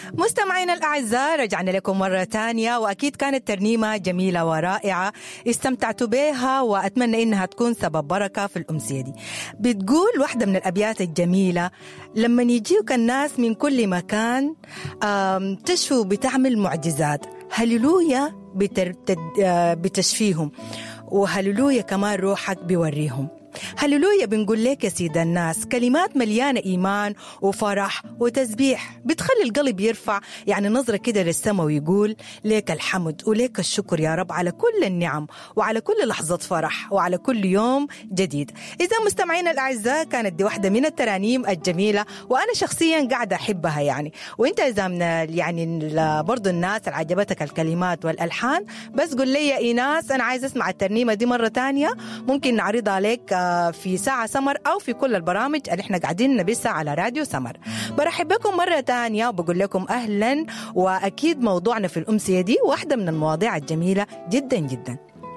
مستمعينا الأعزاء رجعنا لكم مرة تانية وأكيد كانت ترنيمة جميلة ورائعة استمتعتوا بها وأتمنى إنها تكون سبب بركة في الأمسية دي بتقول واحدة من الأبيات الجميلة لما يجيوك الناس من كل مكان تشفوا بتعمل معجزات هللويا بتشفيهم وهللويا كمان روحك بيوريهم هللويا بنقول لك يا سيد الناس كلمات مليانة إيمان وفرح وتسبيح بتخلي القلب يرفع يعني نظرة كده للسماء ويقول لك الحمد ولك الشكر يا رب على كل النعم وعلى كل لحظة فرح وعلى كل يوم جديد إذا مستمعينا الأعزاء كانت دي واحدة من الترانيم الجميلة وأنا شخصيا قاعدة أحبها يعني وإنت إذا من يعني برضو الناس اللي عجبتك الكلمات والألحان بس قل لي يا إيناس أنا عايز أسمع الترنيمة دي مرة تانية ممكن نعرضها لك في ساعة سمر أو في كل البرامج اللي احنا قاعدين نبثها على راديو سمر برحب بكم مرة تانية وبقول لكم أهلا وأكيد موضوعنا في الأمسية دي واحدة من المواضيع الجميلة جدا جدا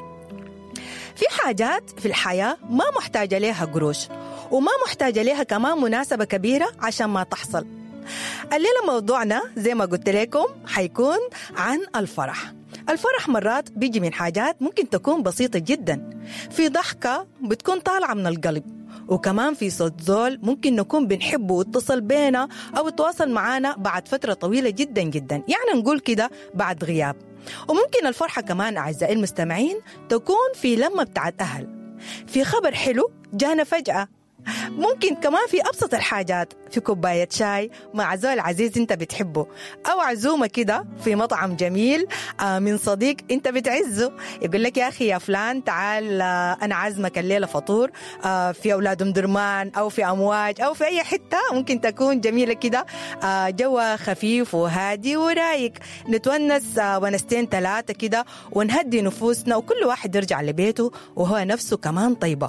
في حاجات في الحياة ما محتاجة لها قروش وما محتاجة لها كمان مناسبة كبيرة عشان ما تحصل الليلة موضوعنا زي ما قلت لكم حيكون عن الفرح الفرح مرات بيجي من حاجات ممكن تكون بسيطة جدا في ضحكة بتكون طالعة من القلب وكمان في صوت زول ممكن نكون بنحبه واتصل بينا أو يتواصل معانا بعد فترة طويلة جدا جدا يعني نقول كده بعد غياب وممكن الفرحة كمان أعزائي المستمعين تكون في لمة بتاعت أهل في خبر حلو جانا فجأة ممكن كمان في أبسط الحاجات في كوباية شاي مع زول عزيز أنت بتحبه أو عزومة كده في مطعم جميل من صديق أنت بتعزه يقول لك يا أخي يا فلان تعال أنا عازمك الليلة فطور في أولاد أم درمان أو في أمواج أو في أي حتة ممكن تكون جميلة كده جوا خفيف وهادي ورايق نتونس ونستين ثلاثة كده ونهدي نفوسنا وكل واحد يرجع لبيته وهو نفسه كمان طيبة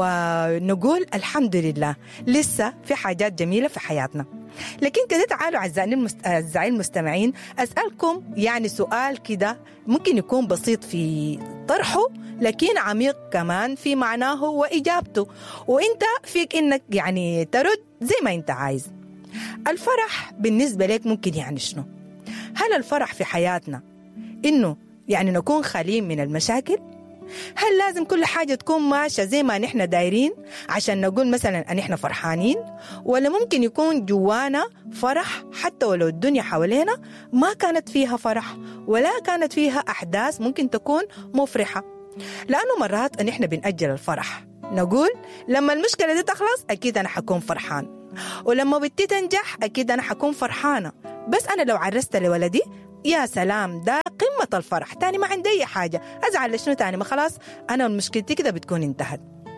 ونقول الحمد الحمد لله لسه في حاجات جميله في حياتنا لكن كده تعالوا اعزائي المستمعين اسالكم يعني سؤال كده ممكن يكون بسيط في طرحه لكن عميق كمان في معناه واجابته وانت فيك انك يعني ترد زي ما انت عايز الفرح بالنسبه لك ممكن يعني شنو هل الفرح في حياتنا انه يعني نكون خاليين من المشاكل هل لازم كل حاجة تكون ماشية زي ما نحن دايرين عشان نقول مثلا أن إحنا فرحانين ولا ممكن يكون جوانا فرح حتى ولو الدنيا حوالينا ما كانت فيها فرح ولا كانت فيها أحداث ممكن تكون مفرحة لأنه مرات أن إحنا بنأجل الفرح نقول لما المشكلة دي تخلص أكيد أنا حكون فرحان ولما بنتي تنجح أكيد أنا حكون فرحانة بس أنا لو عرست لولدي يا سلام ده قمة الفرح تاني ما عندي أي حاجة أزعل شنو تاني ما خلاص أنا مشكلتي كده بتكون انتهت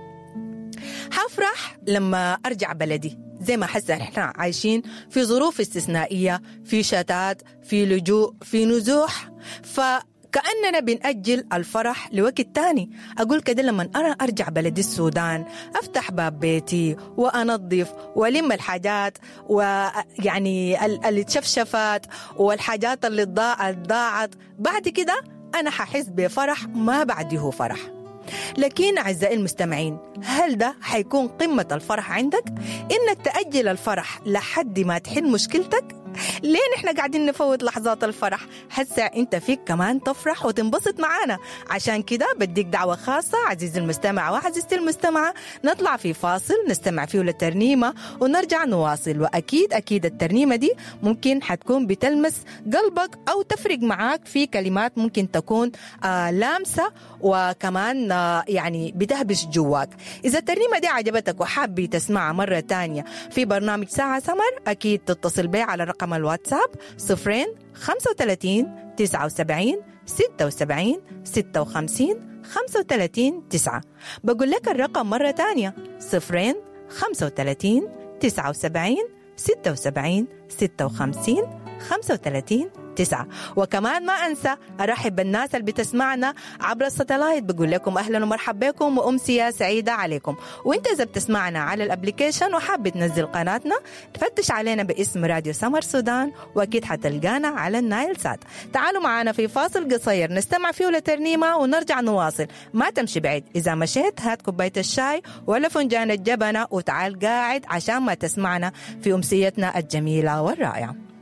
حفرح لما أرجع بلدي زي ما حس احنا عايشين في ظروف استثنائية في شتات في لجوء في نزوح ف كأننا بنأجل الفرح لوقت تاني أقول كده لما أنا أرجع بلدي السودان أفتح باب بيتي وأنظف وألم الحاجات ويعني اللي اتشفشفت والحاجات اللي ضاعت بعد كده أنا ححس بفرح ما بعده فرح لكن أعزائي المستمعين هل ده حيكون قمة الفرح عندك؟ إنك تأجل الفرح لحد ما تحل مشكلتك؟ ليه نحن قاعدين نفوت لحظات الفرح هسه انت فيك كمان تفرح وتنبسط معانا عشان كده بديك دعوة خاصة عزيزي المستمع وعزيزتي المستمعة نطلع في فاصل نستمع فيه للترنيمة ونرجع نواصل وأكيد أكيد الترنيمة دي ممكن حتكون بتلمس قلبك أو تفرق معاك في كلمات ممكن تكون آه لامسة وكمان آه يعني بتهبش جواك إذا الترنيمة دي عجبتك وحابي تسمعها مرة تانية في برنامج ساعة سمر أكيد تتصل بي على رقم رقم الواتساب صفرين خمسة وثلاثين تسعة وسبعين ستة وسبعين ستة وخمسين خمسة وثلاثين تسعة بقول لك الرقم مرة تانية صفرين خمسة وثلاثين تسعة وسبعين ستة وسبعين ستة وخمسين خمسة وثلاثين تسعة وكمان ما أنسى أرحب بالناس اللي بتسمعنا عبر الساتلايت بقول لكم أهلا ومرحبا بكم وأمسية سعيدة عليكم وإنت إذا بتسمعنا على الأبليكيشن وحاب تنزل قناتنا تفتش علينا باسم راديو سمر سودان وأكيد حتلقانا على النايل سات تعالوا معنا في فاصل قصير نستمع فيه لترنيمة ونرجع نواصل ما تمشي بعيد إذا مشيت هات كوباية الشاي ولا فنجان الجبنة وتعال قاعد عشان ما تسمعنا في أمسيتنا الجميلة والرائعة